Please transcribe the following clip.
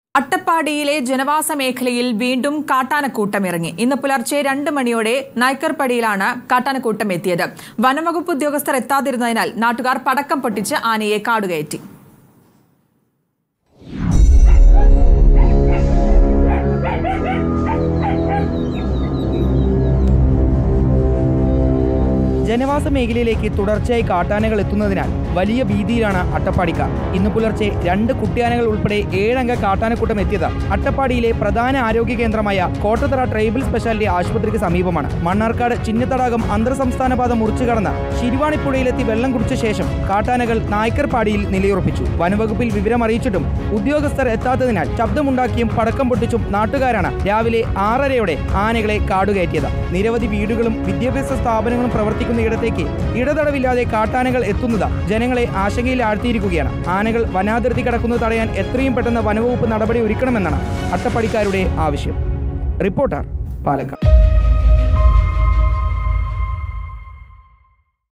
അട്ടപ്പാടിയിലെ ജനവാസ മേഖലയിൽ വീണ്ടും കാട്ടാനക്കൂട്ടം ഇറങ്ങി ഇന്ന് പുലർച്ചെ രണ്ട് മണിയോടെ നായ്ക്കർപ്പടിയിലാണ് കാട്ടാനക്കൂട്ടം എത്തിയത് വനംവകുപ്പ് ഉദ്യോഗസ്ഥർ എത്താതിരുന്നതിനാൽ നാട്ടുകാർ പടക്കം പൊട്ടിച്ച് ആനയെ കാടുകയറ്റി ജനവാസ മേഖലയിലേക്ക് തുടർച്ചയായി കാട്ടാനകൾ എത്തുന്നതിനാൽ വലിയ ഭീതിയിലാണ് അട്ടപ്പാടിക്കാർ ഇന്ന് പുലർച്ചെ രണ്ട് കുട്ടിയാനകൾ ഉൾപ്പെടെ ഏഴംഗ കാട്ടാനക്കൂട്ടം എത്തിയത് അട്ടപ്പാടിയിലെ പ്രധാന ആരോഗ്യ കേന്ദ്രമായ കോട്ടത്തറ ട്രൈബൽ സ്പെഷ്യാലിറ്റി ആശുപത്രിക്ക് സമീപമാണ് മണ്ണാർക്കാട് ചിന്നത്തടാകം അന്തർ സംസ്ഥാന പാത മുറിച്ചു കടന്ന് ശിരുവാണിപ്പുഴയിലെത്തി വെള്ളം കുടിച്ച ശേഷം കാട്ടാനകൾ നായ്ക്കർപാടിയിൽ നിലയുറപ്പിച്ചു വനവകുപ്പിൽ വിവരം അറിയിച്ചിട്ടും ഉദ്യോഗസ്ഥർ എത്താത്തതിനാൽ ശബ്ദമുണ്ടാക്കിയും പടക്കം പൊട്ടിച്ചും നാട്ടുകാരാണ് രാവിലെ ആറരയോടെ ആനകളെ കാടുകയറ്റിയത് നിരവധി വീടുകളും വിദ്യാഭ്യാസ സ്ഥാപനങ്ങളും പ്രവർത്തിക്കുന്ന ഇടത്തേക്ക് ഇടതടവില്ലാതെ കാട്ടാനകൾ എത്തുന്നത് ജനങ്ങളെ ആശങ്കയിൽ ആഴ്ത്തിയിരിക്കുകയാണ് ആനകൾ വനാതിർത്തി കടക്കുന്നത് തടയാൻ എത്രയും പെട്ടെന്ന് വനവകുപ്പ് നടപടി ഒരുക്കണമെന്നാണ് അട്ടപ്പടിക്കാരുടെ ആവശ്യം റിപ്പോർട്ടർ പാലക്കാട്